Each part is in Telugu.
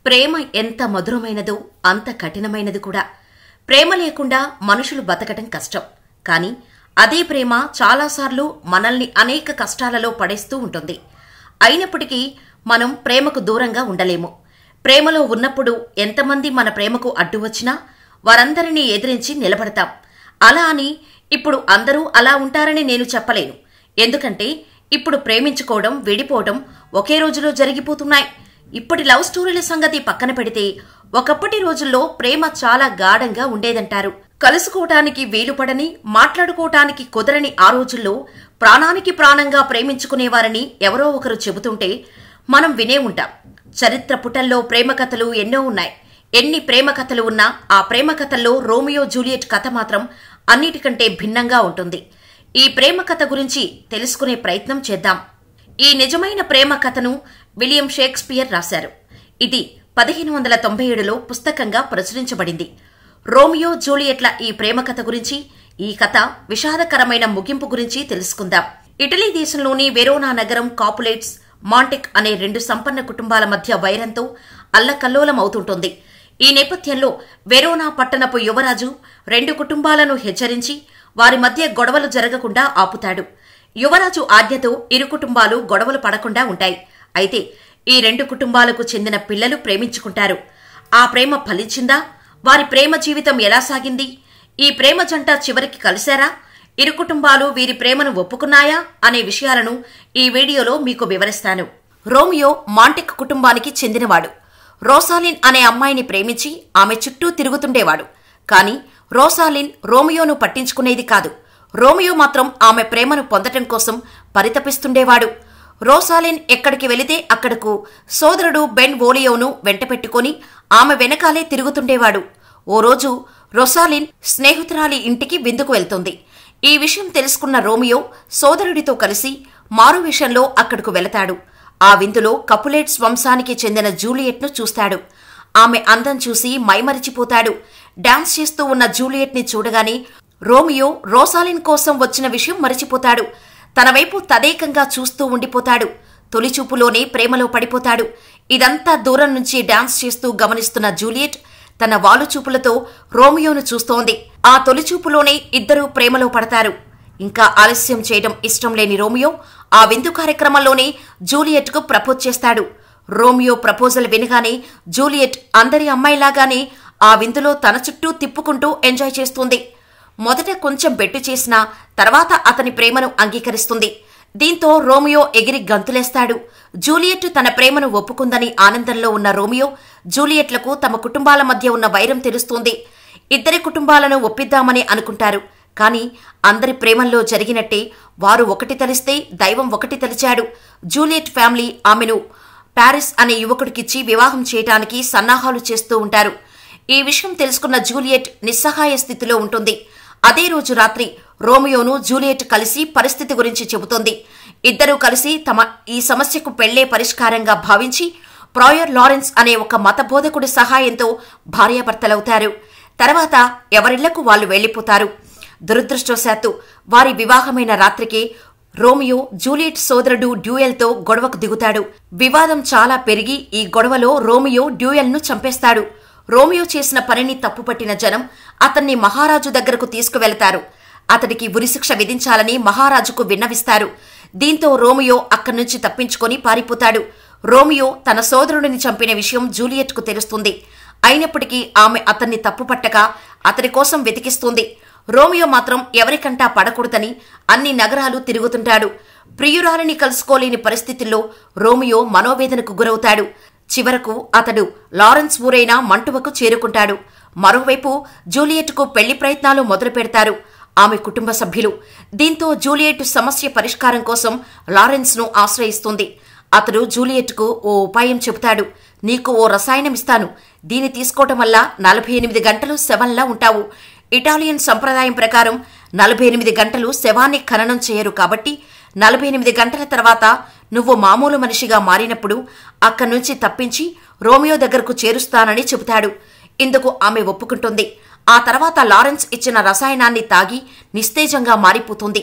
ప్రేమ ఎంత మధురమైనదో అంత కఠినమైనది కూడా ప్రేమ లేకుండా మనుషులు బతకటం కష్టం కానీ అదే ప్రేమ చాలాసార్లు మనల్ని అనేక కష్టాలలో పడేస్తూ ఉంటుంది అయినప్పటికీ మనం ప్రేమకు దూరంగా ఉండలేము ప్రేమలో ఉన్నప్పుడు ఎంతమంది మన ప్రేమకు అడ్డు వచ్చినా వారందరినీ ఎదిరించి నిలబడతాం అలా అని ఇప్పుడు అందరూ అలా ఉంటారని నేను చెప్పలేను ఎందుకంటే ఇప్పుడు ప్రేమించుకోవడం విడిపోవడం ఒకే రోజులో జరిగిపోతున్నాయి ఇప్పటి లవ్ స్టోరీల సంగతి పక్కన పెడితే ఒకప్పటి రోజుల్లో ప్రేమ చాలా గాఢంగా ఉండేదంటారు కలుసుకోవటానికి వీలుపడని మాట్లాడుకోవటానికి కుదరని ఆ రోజుల్లో ప్రాణానికి ప్రాణంగా ప్రేమించుకునేవారని ఎవరో ఒకరు చెబుతుంటే మనం వినే ఉంటాం చరిత్ర పుటల్లో ప్రేమ కథలు ఎన్నో ఉన్నాయి ఎన్ని ప్రేమ కథలు ఉన్నా ఆ ప్రేమ కథల్లో రోమియో జూలియట్ కథ మాత్రం అన్నిటికంటే భిన్నంగా ఉంటుంది ఈ ప్రేమ కథ గురించి తెలుసుకునే ప్రయత్నం చేద్దాం ఈ నిజమైన ప్రేమ కథను విలియం షేక్స్పియర్ రాశారు ఇది పదిహేను వందల తొంభై ఏడులో పుస్తకంగా ప్రచురించబడింది రోమియో జూలియట్ల ఈ ప్రేమ కథ గురించి ఈ కథ విషాదకరమైన ముగింపు గురించి తెలుసుకుందాం ఇటలీ దేశంలోని వెరోనా నగరం కాపులేట్స్ మాంటెక్ అనే రెండు సంపన్న కుటుంబాల మధ్య వైరంతో అల్లకల్లోలమవుతుంటుంది ఈ నేపథ్యంలో వెరోనా పట్టణపు యువరాజు రెండు కుటుంబాలను హెచ్చరించి వారి మధ్య గొడవలు జరగకుండా ఆపుతాడు యువరాజు ఆజ్ఞతో ఇరు కుటుంబాలు గొడవలు పడకుండా ఉంటాయి అయితే ఈ రెండు కుటుంబాలకు చెందిన పిల్లలు ప్రేమించుకుంటారు ఆ ప్రేమ ఫలించిందా వారి ప్రేమ జీవితం ఎలా సాగింది ఈ ప్రేమ జంట చివరికి కలిశారా ఇరు కుటుంబాలు వీరి ప్రేమను ఒప్పుకున్నాయా అనే విషయాలను ఈ వీడియోలో మీకు వివరిస్తాను రోమియో మాంటెక్ కుటుంబానికి చెందినవాడు రోసాలిన్ అనే అమ్మాయిని ప్రేమించి ఆమె చుట్టూ తిరుగుతుండేవాడు కాని రోసాలిన్ రోమియోను పట్టించుకునేది కాదు రోమియో మాత్రం ఆమె ప్రేమను పొందటం కోసం పరితపిస్తుండేవాడు రోసాలిన్ ఎక్కడికి వెళితే అక్కడకు సోదరుడు బెన్ వోలియోను వెంటపెట్టుకుని ఆమె వెనకాలే తిరుగుతుండేవాడు ఓ రోజు రొసాలిన్ స్నేహితురాలి ఇంటికి విందుకు వెళ్తుంది ఈ విషయం తెలుసుకున్న రోమియో సోదరుడితో కలిసి మారు విషయంలో అక్కడకు వెళతాడు ఆ విందులో కపులేట్స్ వంశానికి చెందిన జూలియట్ను చూస్తాడు ఆమె అందం చూసి మైమరిచిపోతాడు డాన్స్ చేస్తూ ఉన్న జూలియట్ని చూడగానే రోమియో రోసాలిన్ కోసం వచ్చిన విషయం మరిచిపోతాడు తన వైపు తదేకంగా చూస్తూ ఉండిపోతాడు తొలిచూపులోనే ప్రేమలో పడిపోతాడు ఇదంతా దూరం నుంచి డాన్స్ చేస్తూ గమనిస్తున్న జూలియట్ తన వాలుచూపులతో రోమియోను చూస్తోంది ఆ తొలిచూపులోనే ఇద్దరూ ప్రేమలో పడతారు ఇంకా ఆలస్యం చేయడం ఇష్టం లేని రోమియో ఆ విందు కార్యక్రమంలోనే జూలియట్కు ప్రపోజ్ చేస్తాడు రోమియో ప్రపోజల్ వినగానే జూలియట్ అందరి అమ్మాయిలాగానే ఆ విందులో తన చుట్టూ తిప్పుకుంటూ ఎంజాయ్ చేస్తుంది మొదట కొంచెం బెట్టు చేసినా తర్వాత అతని ప్రేమను అంగీకరిస్తుంది దీంతో రోమియో ఎగిరి గంతులేస్తాడు జూలియట్ తన ప్రేమను ఒప్పుకుందని ఆనందంలో ఉన్న రోమియో జూలియట్లకు తమ కుటుంబాల మధ్య ఉన్న వైరం తెలుస్తుంది ఇద్దరి కుటుంబాలను ఒప్పిద్దామని అనుకుంటారు కాని అందరి ప్రేమల్లో జరిగినట్టే వారు ఒకటి తలిస్తే దైవం ఒకటి తలిచాడు జూలియట్ ఫ్యామిలీ ఆమెను పారిస్ అనే యువకుడికిచ్చి వివాహం చేయటానికి సన్నాహాలు చేస్తూ ఉంటారు ఈ విషయం తెలుసుకున్న జూలియట్ నిస్సహాయ స్థితిలో ఉంటుంది అదే రోజు రాత్రి రోమియోను జూలియట్ కలిసి పరిస్థితి గురించి చెబుతోంది ఇద్దరూ కలిసి తమ ఈ సమస్యకు పెళ్లే పరిష్కారంగా భావించి ప్రాయర్ లారెన్స్ అనే ఒక మత బోధకుడి సహాయంతో భార్యాభర్తలవుతారు తర్వాత ఎవరిళ్లకు వాళ్ళు వెళ్లిపోతారు దురదృష్టవశాత్తు వారి వివాహమైన రాత్రికే రోమియో జూలియట్ సోదరుడు డ్యూయల్తో గొడవకు దిగుతాడు వివాదం చాలా పెరిగి ఈ గొడవలో రోమియో డ్యూయల్ను చంపేస్తాడు రోమియో చేసిన పనిని తప్పుపట్టిన జనం అతన్ని మహారాజు దగ్గరకు తీసుకువెళతారు అతడికి ఉరిశిక్ష విధించాలని మహారాజుకు విన్నవిస్తారు దీంతో రోమియో అక్కడి నుంచి తప్పించుకొని పారిపోతాడు రోమియో తన సోదరుడిని చంపిన విషయం జూలియట్కు తెలుస్తుంది అయినప్పటికీ ఆమె అతన్ని తప్పుపట్టక అతడి కోసం వెతికిస్తుంది రోమియో మాత్రం ఎవరికంటా పడకూడదని అన్ని నగరాలు తిరుగుతుంటాడు ప్రియురాలిని కలుసుకోలేని పరిస్థితుల్లో రోమియో మనోవేదనకు గురవుతాడు చివరకు అతడు లారెన్స్ ఊరైన మంటువకు చేరుకుంటాడు మరోవైపు జూలియట్కు పెళ్లి ప్రయత్నాలు మొదలు పెడతారు ఆమె కుటుంబ సభ్యులు దీంతో జూలియట్ సమస్య పరిష్కారం కోసం లారెన్స్ను ఆశ్రయిస్తుంది అతడు జూలియట్కు ఓ ఉపాయం చెబుతాడు నీకు ఓ రసాయనం ఇస్తాను దీన్ని తీసుకోవటం వల్ల నలభై ఎనిమిది గంటలు శవంలా ఉంటావు ఇటాలియన్ సంప్రదాయం ప్రకారం నలభై ఎనిమిది గంటలు శవాన్ని ఖననం చేయరు కాబట్టి నలభై ఎనిమిది గంటల తర్వాత నువ్వు మామూలు మనిషిగా మారినప్పుడు అక్కడి నుంచి తప్పించి రోమియో దగ్గరకు చేరుస్తానని చెబుతాడు ఇందుకు ఆమె ఒప్పుకుంటుంది ఆ తర్వాత లారెన్స్ ఇచ్చిన రసాయనాన్ని తాగి నిస్తేజంగా మారిపోతుంది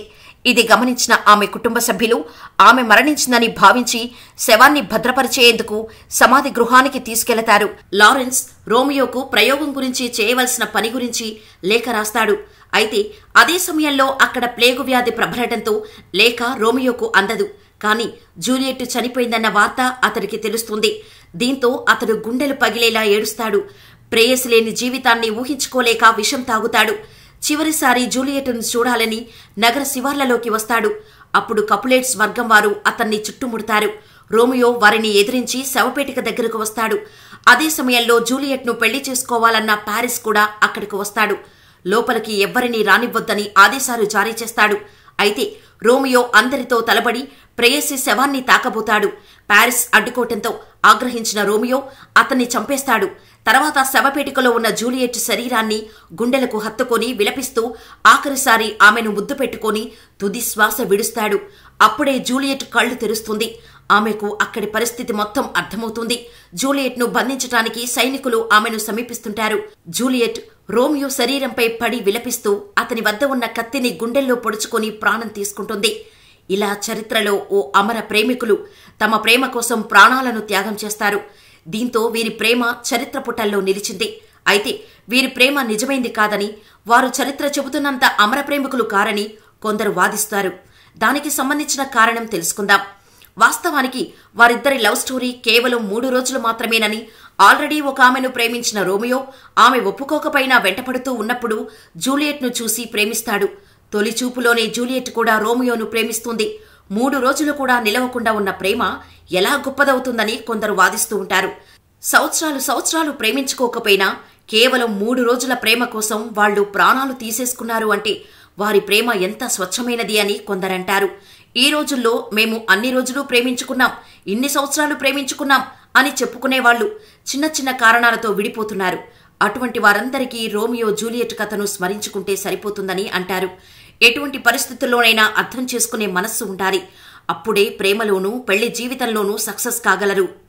ఇది గమనించిన ఆమె కుటుంబ సభ్యులు ఆమె మరణించిందని భావించి శవాన్ని భద్రపరిచేందుకు సమాధి గృహానికి తీసుకెళతారు లారెన్స్ రోమియోకు ప్రయోగం గురించి చేయవలసిన పని గురించి లేఖ రాస్తాడు అయితే అదే సమయంలో అక్కడ ప్లేగు వ్యాధి ప్రబలడంతో లేఖ రోమియోకు అందదు కానీ జూలియట్ చనిపోయిందన్న వార్త అతడికి తెలుస్తుంది దీంతో అతడు గుండెలు పగిలేలా ఏడుస్తాడు ప్రేయసి లేని జీవితాన్ని ఊహించుకోలేక విషం తాగుతాడు చివరిసారి జూలియట్ను చూడాలని నగర శివార్లలోకి వస్తాడు అప్పుడు కపులేట్స్ వర్గం వారు అతన్ని చుట్టుముడతారు రోమియో వారిని ఎదిరించి శవపేటిక దగ్గరకు వస్తాడు అదే సమయంలో జూలియట్ను పెళ్లి చేసుకోవాలన్న ప్యారిస్ కూడా అక్కడికి వస్తాడు లోపలికి ఎవ్వరినీ రానివ్వొద్దని ఆదేశాలు జారీ చేస్తాడు అయితే రోమియో అందరితో తలబడి ప్రేయసి శవాన్ని తాకబోతాడు ప్యారిస్ అడ్డుకోవటంతో ఆగ్రహించిన రోమియో అతన్ని చంపేస్తాడు తర్వాత శవపేటికలో ఉన్న జూలియట్ శరీరాన్ని గుండెలకు హత్తుకొని విలపిస్తూ ఆఖరిసారి ఆమెను ముద్దు పెట్టుకొని తుది శ్వాస విడుస్తాడు అప్పుడే జూలియట్ కళ్ళు తెరుస్తుంది ఆమెకు అక్కడి పరిస్థితి మొత్తం అర్థమవుతుంది జూలియట్ను బంధించటానికి సైనికులు ఆమెను సమీపిస్తుంటారు జూలియట్ రోమియో శరీరంపై పడి విలపిస్తూ అతని వద్ద ఉన్న కత్తిని గుండెల్లో పొడుచుకొని ప్రాణం తీసుకుంటుంది ఇలా చరిత్రలో ఓ అమర ప్రేమికులు తమ ప్రేమ కోసం ప్రాణాలను త్యాగం చేస్తారు దీంతో వీరి ప్రేమ చరిత్ర పుటల్లో నిలిచింది అయితే వీరి ప్రేమ నిజమైంది కాదని వారు చరిత్ర చెబుతున్నంత అమర ప్రేమికులు కారని కొందరు వాదిస్తారు దానికి సంబంధించిన కారణం తెలుసుకుందాం వాస్తవానికి వారిద్దరి లవ్ స్టోరీ కేవలం మూడు రోజులు మాత్రమేనని ఆల్రెడీ ఒక ఆమెను ప్రేమించిన రోమియో ఆమె ఒప్పుకోకపోయినా వెంటపడుతూ ఉన్నప్పుడు జూలియట్ను చూసి ప్రేమిస్తాడు తొలి చూపులోనే జూలియట్ కూడా రోమియోను ప్రేమిస్తుంది మూడు రోజులు కూడా నిలవకుండా ఉన్న ప్రేమ ఎలా గొప్పదవుతుందని కొందరు వాదిస్తూ ఉంటారు సంవత్సరాలు సంవత్సరాలు ప్రేమించుకోకపోయినా కేవలం మూడు రోజుల ప్రేమ కోసం వాళ్ళు ప్రాణాలు తీసేసుకున్నారు అంటే వారి ప్రేమ ఎంత స్వచ్ఛమైనది అని కొందరంటారు ఈ రోజుల్లో మేము అన్ని రోజులు ప్రేమించుకున్నాం ఇన్ని సంవత్సరాలు ప్రేమించుకున్నాం అని చెప్పుకునేవాళ్లు చిన్న చిన్న కారణాలతో విడిపోతున్నారు అటువంటి వారందరికీ రోమియో జూలియట్ కథను స్మరించుకుంటే సరిపోతుందని అంటారు ఎటువంటి పరిస్థితుల్లోనైనా అర్థం చేసుకునే మనస్సు ఉండాలి అప్పుడే ప్రేమలోనూ పెళ్లి జీవితంలోనూ సక్సెస్ కాగలరు